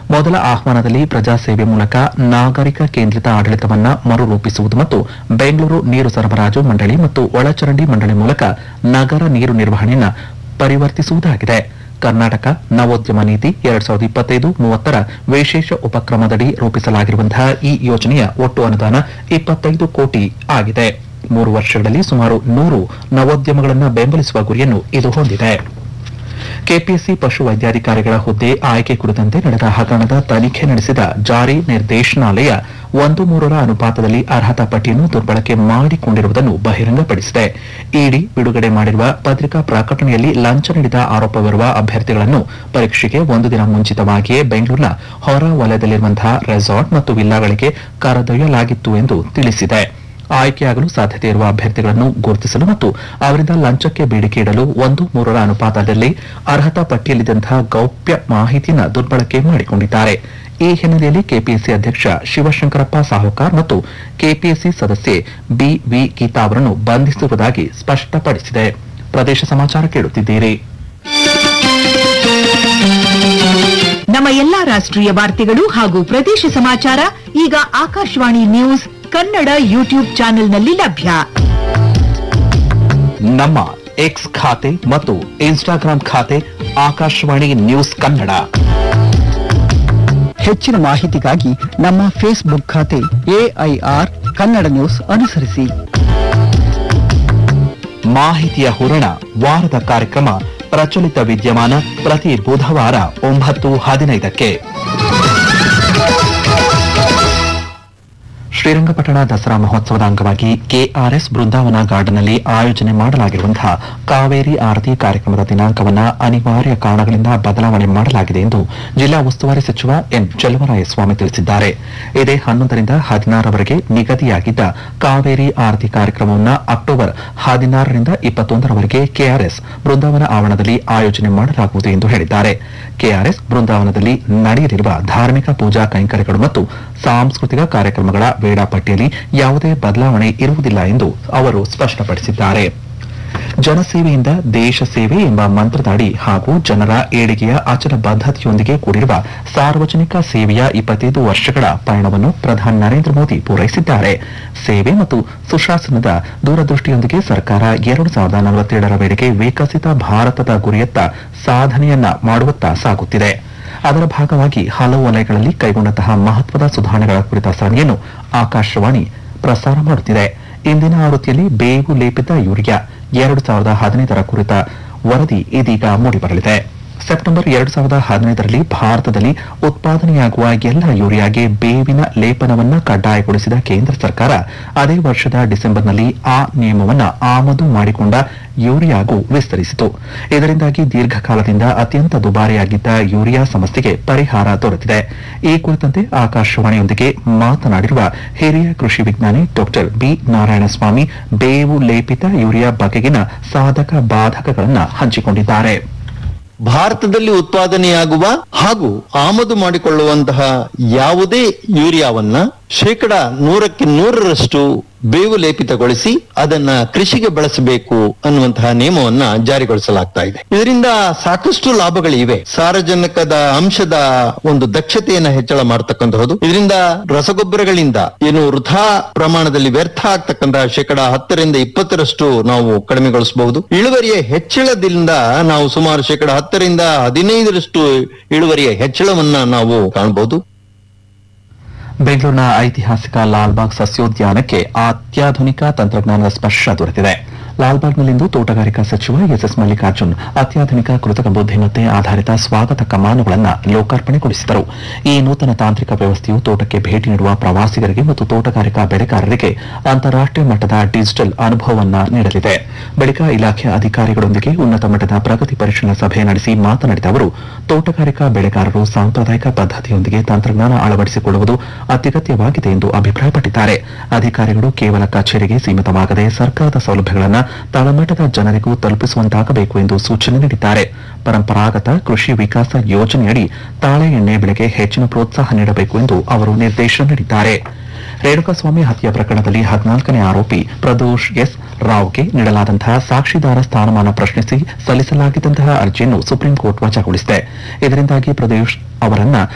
ಮೊದಲ ಆಹ್ವಾನದಲ್ಲಿ ಪ್ರಜಾಸೇವೆ ಮೂಲಕ ನಾಗರಿಕ ಕೇಂದ್ರಿತ ಆಡಳಿತವನ್ನ ಮರುರೂಪಿಸುವುದು ಮತ್ತು ಬೆಂಗಳೂರು ನೀರು ಸರಬರಾಜು ಮಂಡಳಿ ಮತ್ತು ಒಳಚರಂಡಿ ಮಂಡಳಿ ಮೂಲಕ ನಗರ ನೀರು ನಿರ್ವಹಣೆಯನ್ನು ಪರಿವರ್ತಿಸುವುದಾಗಿದೆ ಕರ್ನಾಟಕ ನವೋದ್ಯಮ ನೀತಿ ಎರಡ್ ಸಾವಿರದ ಇಪ್ಪತ್ತೈದು ಮೂವತ್ತರ ವಿಶೇಷ ಉಪಕ್ರಮದಡಿ ರೂಪಿಸಲಾಗಿರುವಂತಹ ಈ ಯೋಜನೆಯ ಒಟ್ಟು ಅನುದಾನ ಇಪ್ಪತ್ತೈದು ಕೋಟಿ ಆಗಿದೆ ಮೂರು ವರ್ಷಗಳಲ್ಲಿ ಸುಮಾರು ನೂರು ನವೋದ್ಯಮಗಳನ್ನು ಬೆಂಬಲಿಸುವ ಗುರಿಯನ್ನು ಇದು ಹೊಂದಿದೆ ಕೆಪಿಎಸ್ಸಿ ಪಶು ವೈದ್ಯಾಧಿಕಾರಿಗಳ ಹುದ್ದೆ ಆಯ್ಕೆ ಕುರಿತಂತೆ ನಡೆದ ಹಗರಣದ ತನಿಖೆ ನಡೆಸಿದ ಜಾರಿ ನಿರ್ದೇಶನಾಲಯ ಒಂದು ಮೂರರ ಅನುಪಾತದಲ್ಲಿ ಅರ್ಹತಾ ಪಟ್ಟಿಯನ್ನು ದುರ್ಬಳಕೆ ಮಾಡಿಕೊಂಡಿರುವುದನ್ನು ಬಹಿರಂಗಪಡಿಸಿದೆ ಇಡಿ ಬಿಡುಗಡೆ ಮಾಡಿರುವ ಪತ್ರಿಕಾ ಪ್ರಕಟಣೆಯಲ್ಲಿ ಲಂಚ ನೀಡಿದ ಆರೋಪವಿರುವ ಅಭ್ಯರ್ಥಿಗಳನ್ನು ಪರೀಕ್ಷೆಗೆ ಒಂದು ದಿನ ಮುಂಚಿತವಾಗಿಯೇ ಬೆಂಗಳೂರಿನ ಹೊರ ವಲಯದಲ್ಲಿರುವಂತಹ ರೆಸಾರ್ಟ್ ಮತ್ತು ವಿಲ್ಲಾಗಳಿಗೆ ಕರೆದೊಯ್ಯಲಾಗಿತ್ತು ಎಂದು ತಿಳಿಸಿದೆ ಆಯ್ಕೆಯಾಗಲು ಸಾಧ್ಯತೆ ಇರುವ ಅಭ್ಯರ್ಥಿಗಳನ್ನು ಗುರುತಿಸಲು ಮತ್ತು ಅವರಿಂದ ಲಂಚಕ್ಕೆ ಬೇಡಿಕೆ ಇಡಲು ಒಂದು ಮೂರರ ಅನುಪಾತದಲ್ಲಿ ಅರ್ಹತಾ ಪಟ್ಟಿಯಲ್ಲಿದ್ದಂತಹ ಗೌಪ್ಯ ಮಾಹಿತಿಯನ್ನು ದುರ್ಬಳಕೆ ಮಾಡಿಕೊಂಡಿದ್ದಾರೆ ಈ ಹಿನ್ನೆಲೆಯಲ್ಲಿ ಕೆಪಿಎಸ್ಸಿ ಅಧ್ಯಕ್ಷ ಶಿವಶಂಕರಪ್ಪ ಸಾಹುಕಾರ್ ಮತ್ತು ಕೆಪಿಎಸ್ಸಿ ಸದಸ್ಯೆ ಬಿವಿ ಗೀತಾ ಅವರನ್ನು ಬಂಧಿಸಿರುವುದಾಗಿ ಸ್ಪಷ್ಟಪಡಿಸಿದೆ ಪ್ರದೇಶ ಸಮಾಚಾರ ಕೇಳುತ್ತಿದ್ದೀರಿ ನಮ್ಮ ಎಲ್ಲಾ ರಾಷ್ಟ್ರೀಯ ವಾರ್ತೆಗಳು ಹಾಗೂ ಪ್ರದೇಶ ಸಮಾಚಾರ ಈಗ ಆಕಾಶವಾಣಿ ನ್ಯೂಸ್ ಕನ್ನಡ ಯೂಟ್ಯೂಬ್ ಚಾನೆಲ್ನಲ್ಲಿ ಲಭ್ಯ ನಮ್ಮ ಎಕ್ಸ್ ಖಾತೆ ಮತ್ತು ಇನ್ಸ್ಟಾಗ್ರಾಂ ಖಾತೆ ಆಕಾಶವಾಣಿ ನ್ಯೂಸ್ ಕನ್ನಡ ಹೆಚ್ಚಿನ ಮಾಹಿತಿಗಾಗಿ ನಮ್ಮ ಫೇಸ್ಬುಕ್ ಖಾತೆ ಎಐಆರ್ ಕನ್ನಡ ನ್ಯೂಸ್ ಅನುಸರಿಸಿ ಮಾಹಿತಿಯ ಹೂರಣ ವಾರದ ಕಾರ್ಯಕ್ರಮ ಪ್ರಚಲಿತ ವಿದ್ಯಮಾನ ಪ್ರತಿ ಬುಧವಾರ ಒಂಬತ್ತು ಹದಿನೈದಕ್ಕೆ ಶ್ರೀರಂಗಪಟ್ಟಣ ದಸರಾ ಮಹೋತ್ಸವದ ಅಂಗವಾಗಿ ಕೆಆರ್ಎಸ್ ಬೃಂದಾವನ ಗಾರ್ಡನ್ನಲ್ಲಿ ಆಯೋಜನೆ ಮಾಡಲಾಗಿರುವಂತಹ ಕಾವೇರಿ ಆರತಿ ಕಾರ್ಯಕ್ರಮದ ದಿನಾಂಕವನ್ನು ಅನಿವಾರ್ಯ ಕಾರಣಗಳಿಂದ ಬದಲಾವಣೆ ಮಾಡಲಾಗಿದೆ ಎಂದು ಜಿಲ್ಲಾ ಉಸ್ತುವಾರಿ ಸಚಿವ ಎನ್ ಚೆಲುವರಾಯಸ್ವಾಮಿ ತಿಳಿಸಿದ್ದಾರೆ ಇದೇ ಹನ್ನೊಂದರಿಂದ ಹದಿನಾರರವರೆಗೆ ನಿಗದಿಯಾಗಿದ್ದ ಕಾವೇರಿ ಆರತಿ ಕಾರ್ಯಕ್ರಮವನ್ನು ಅಕ್ಟೋಬರ್ ಹದಿನಾರರಿಂದ ಇಪ್ಪತ್ತೊಂದರವರೆಗೆ ಕೆಆರ್ಎಸ್ ಬೃಂದಾವನ ಆವರಣದಲ್ಲಿ ಆಯೋಜನೆ ಮಾಡಲಾಗುವುದು ಎಂದು ಹೇಳಿದ್ದಾರೆ ಕೆಆರ್ಎಸ್ ಬೃಂದಾವನದಲ್ಲಿ ನಡೆಯಲಿರುವ ಧಾರ್ಮಿಕ ಪೂಜಾ ಕೈಂಕರ್ಯಗಳು ಮತ್ತು ಸಾಂಸ್ಕೃತಿಕ ಕಾರ್ಯಕ್ರಮಗಳ ವೇಳಾಪಟ್ಟಿಯಲ್ಲಿ ಯಾವುದೇ ಬದಲಾವಣೆ ಇರುವುದಿಲ್ಲ ಎಂದು ಅವರು ಸ್ಪಷ್ಟಪಡಿಸಿದ್ದಾರೆ ಜನಸೇವೆಯಿಂದ ದೇಶ ಸೇವೆ ಎಂಬ ಮಂತ್ರದಡಿ ಹಾಗೂ ಜನರ ಏಳಿಗೆಯ ಅಚಲ ಬದ್ಧತೆಯೊಂದಿಗೆ ಕೂಡಿರುವ ಸಾರ್ವಜನಿಕ ಸೇವೆಯ ಇಪ್ಪತ್ತೈದು ವರ್ಷಗಳ ಪಯಣವನ್ನು ಪ್ರಧಾನಿ ನರೇಂದ್ರ ಮೋದಿ ಪೂರೈಸಿದ್ದಾರೆ ಸೇವೆ ಮತ್ತು ಸುಶಾಸನದ ದೂರದೃಷ್ಟಿಯೊಂದಿಗೆ ಸರ್ಕಾರ ಎರಡು ಸಾವಿರದ ನಲವತ್ತೇಳರ ವೇಳೆಗೆ ವಿಕಸಿತ ಭಾರತದ ಗುರಿಯತ್ತ ಸಾಧನೆಯನ್ನ ಮಾಡುವತ್ತ ಸಾಗುತ್ತಿದೆ ಅದರ ಭಾಗವಾಗಿ ಹಲವು ವಲಯಗಳಲ್ಲಿ ಕೈಗೊಂಡಂತಹ ಮಹತ್ವದ ಸುಧಾರಣೆಗಳ ಕುರಿತ ಸರಣಿಯನ್ನು ಆಕಾಶವಾಣಿ ಪ್ರಸಾರ ಮಾಡುತ್ತಿದೆ ಇಂದಿನ ಆವೃತ್ತಿಯಲ್ಲಿ ಬೇವು ಲೇಪಿತ ಯೂರಿಯಾ ಎರಡು ಸಾವಿರದ ಹದಿನೈದರ ಕುರಿತ ವರದಿ ಇದೀಗ ಮೂಡಿಬರಲಿದೆ ಸೆಪ್ಟೆಂಬರ್ ಎರಡು ಸಾವಿರದ ಹದಿನೈದರಲ್ಲಿ ಭಾರತದಲ್ಲಿ ಉತ್ಪಾದನೆಯಾಗುವ ಎಲ್ಲ ಯೂರಿಯಾಗೆ ಬೇವಿನ ಲೇಪನವನ್ನ ಕಡ್ಡಾಯಗೊಳಿಸಿದ ಕೇಂದ್ರ ಸರ್ಕಾರ ಅದೇ ವರ್ಷದ ಡಿಸೆಂಬರ್ನಲ್ಲಿ ಆ ನಿಯಮವನ್ನ ಆಮದು ಮಾಡಿಕೊಂಡ ಯೂರಿಯಾಗೂ ವಿಸ್ತರಿಸಿತು ಇದರಿಂದಾಗಿ ದೀರ್ಘಕಾಲದಿಂದ ಅತ್ಯಂತ ದುಬಾರಿಯಾಗಿದ್ದ ಯೂರಿಯಾ ಸಮಸ್ಯೆಗೆ ಪರಿಹಾರ ದೊರೆತಿದೆ ಈ ಕುರಿತಂತೆ ಆಕಾಶವಾಣಿಯೊಂದಿಗೆ ಮಾತನಾಡಿರುವ ಹಿರಿಯ ಕೃಷಿ ವಿಜ್ಞಾನಿ ಡಾಕ್ಟರ್ ಬಿ ನಾರಾಯಣಸ್ವಾಮಿ ಬೇವು ಲೇಪಿತ ಯೂರಿಯಾ ಬಗೆಗಿನ ಸಾಧಕ ಬಾಧಕಗಳನ್ನು ಹಂಚಿಕೊಂಡಿದ್ದಾರೆ ಭಾರತದಲ್ಲಿ ಉತ್ಪಾದನೆಯಾಗುವ ಹಾಗೂ ಆಮದು ಮಾಡಿಕೊಳ್ಳುವಂತಹ ಯಾವುದೇ ಯೂರಿಯಾವನ್ನ ಶೇಕಡ ನೂರಕ್ಕೆ ನೂರರಷ್ಟು ಬೇವು ಲೇಪಿತಗೊಳಿಸಿ ಅದನ್ನ ಕೃಷಿಗೆ ಬಳಸಬೇಕು ಅನ್ನುವಂತಹ ನಿಯಮವನ್ನ ಜಾರಿಗೊಳಿಸಲಾಗ್ತಾ ಇದೆ ಇದರಿಂದ ಸಾಕಷ್ಟು ಲಾಭಗಳಿವೆ ಸಾರಜನಕದ ಅಂಶದ ಒಂದು ದಕ್ಷತೆಯನ್ನ ಹೆಚ್ಚಳ ಮಾಡತಕ್ಕಂತಹದ್ದು ಇದರಿಂದ ರಸಗೊಬ್ಬರಗಳಿಂದ ಏನು ವೃಥಾ ಪ್ರಮಾಣದಲ್ಲಿ ವ್ಯರ್ಥ ಆಗ್ತಕ್ಕಂತಹ ಶೇಕಡ ಹತ್ತರಿಂದ ಇಪ್ಪತ್ತರಷ್ಟು ನಾವು ಕಡಿಮೆಗೊಳಿಸಬಹುದು ಇಳುವರಿಯ ಹೆಚ್ಚಳದಿಂದ ನಾವು ಸುಮಾರು ಶೇಕಡ ಹತ್ತರಿಂದ ಹದಿನೈದರಷ್ಟು ಇಳುವರಿಯ ಹೆಚ್ಚಳವನ್ನ ನಾವು ಕಾಣಬಹುದು ಬೆಂಗಳೂರಿನ ಐತಿಹಾಸಿಕ ಲಾಲ್ಬಾಗ್ ಸಸ್ಯೋದ್ಯಾನಕ್ಕೆ ಅತ್ಯಾಧುನಿಕ ತಂತ್ರಜ್ಞಾನದ ಸ್ಪರ್ಶ ದೊರೆತಿದೆ ಲಾಲ್ಬಾಗ್ನಲ್ಲಿಂದು ತೋಟಗಾರಿಕಾ ಸಚಿವ ಎಸ್ಎಸ್ ಮಲ್ಲಿಕಾರ್ಜುನ್ ಅತ್ಯಾಧುನಿಕ ಕೃತಕ ಬುದ್ಧಿಮತ್ತೆ ಆಧಾರಿತ ಸ್ವಾಗತ ಕಮಾನುಗಳನ್ನು ಲೋಕಾರ್ಪಣೆಗೊಳಿಸಿದರು ಈ ನೂತನ ತಾಂತ್ರಿಕ ವ್ಯವಸ್ಥೆಯು ತೋಟಕ್ಕೆ ಭೇಟಿ ನೀಡುವ ಪ್ರವಾಸಿಗರಿಗೆ ಮತ್ತು ತೋಟಗಾರಿಕಾ ಬೆಳೆಗಾರರಿಗೆ ಅಂತಾರಾಷ್ಟೀಯ ಮಟ್ಟದ ಡಿಜಿಟಲ್ ಅನುಭವವನ್ನ ನೀಡಲಿದೆ ಬಳಿಕ ಇಲಾಖೆ ಅಧಿಕಾರಿಗಳೊಂದಿಗೆ ಉನ್ನತ ಮಟ್ಟದ ಪ್ರಗತಿ ಪರಿಶೀಲನಾ ಸಭೆ ನಡೆಸಿ ಮಾತನಾಡಿದ ಅವರು ತೋಟಗಾರಿಕಾ ಬೆಳೆಗಾರರು ಸಾಂಪ್ರದಾಯಿಕ ಪದ್ಧತಿಯೊಂದಿಗೆ ತಂತ್ರಜ್ಞಾನ ಅಳವಡಿಸಿಕೊಳ್ಳುವುದು ಅತ್ಯಗತ್ಯವಾಗಿದೆ ಎಂದು ಅಭಿಪ್ರಾಯಪಟ್ಟಿದ್ದಾರೆ ಅಧಿಕಾರಿಗಳು ಕೇವಲ ಕಚೇರಿಗೆ ಸೀಮಿತವಾಗದೆ ಸರ್ಕಾರದ ಸೌಲಭ್ಯಗಳನ್ನು ತಳಮಟ್ಟದ ಜನರಿಗೂ ತಲುಪಿಸುವಂತಾಗಬೇಕು ಎಂದು ಸೂಚನೆ ನೀಡಿದ್ದಾರೆ ಪರಂಪರಾಗತ ಕೃಷಿ ವಿಕಾಸ ಯೋಜನೆಯಡಿ ತಾಳೆ ಎಣ್ಣೆ ಬೆಳೆಗೆ ಹೆಚ್ಚಿನ ಪ್ರೋತ್ಸಾಹ ನೀಡಬೇಕು ಎಂದು ಅವರು ನಿರ್ದೇಶನ ನೀಡಿದ್ದಾರೆ ರೇಣುಕಾಸ್ವಾಮಿ ಹತ್ಯೆ ಪ್ರಕರಣದಲ್ಲಿ ಹದಿನಾಲ್ಕನೇ ಆರೋಪಿ ಪ್ರದೋಷ್ ಎಸ್ ರಾವ್ಗೆ ನೀಡಲಾದಂತಹ ಸಾಕ್ಷಿದಾರ ಸ್ಥಾನಮಾನ ಪ್ರಶ್ನಿಸಿ ಸಲ್ಲಿಸಲಾಗಿದ್ದಂತಹ ಅರ್ಜಿಯನ್ನು ಸುಪ್ರೀಂ ಕೋರ್ಟ್ ವಜಾಗೊಳಿಸಿದೆ ಇದರಿಂದಾಗಿ ಪ್ರದೋಷ್ ಅವರನ್ನ